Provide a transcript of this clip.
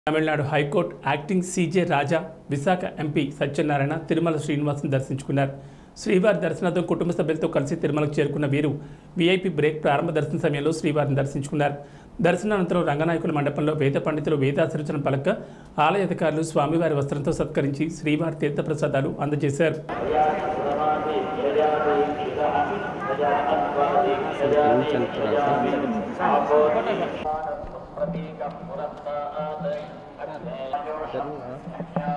Tamil Nadu high court acting CJ Raja Visakha MP Satyanarayana Tirumala శ్రీనివాస్ని దర్శించుకున్నారు శ్రీవారి దర్శనార్థం కుటుంబ సభ్యులతో కలిసి తిరుమలకు చేరుకున్న వీరు వీఐపీ బ్రేక్ ప్రారంభ దర్శన సమయంలో శ్రీవారిని దర్శించుకున్నారు దర్శనానంతరం రంగనాయకుల మండపంలో వేద పండితులు వేదాశీర్వచన పలక ఆలయ అధికారులు స్వామివారి వస్త్రంతో సత్కరించి శ్రీవారి తీర్థప్రసాదాలు అందజేశారు Terus,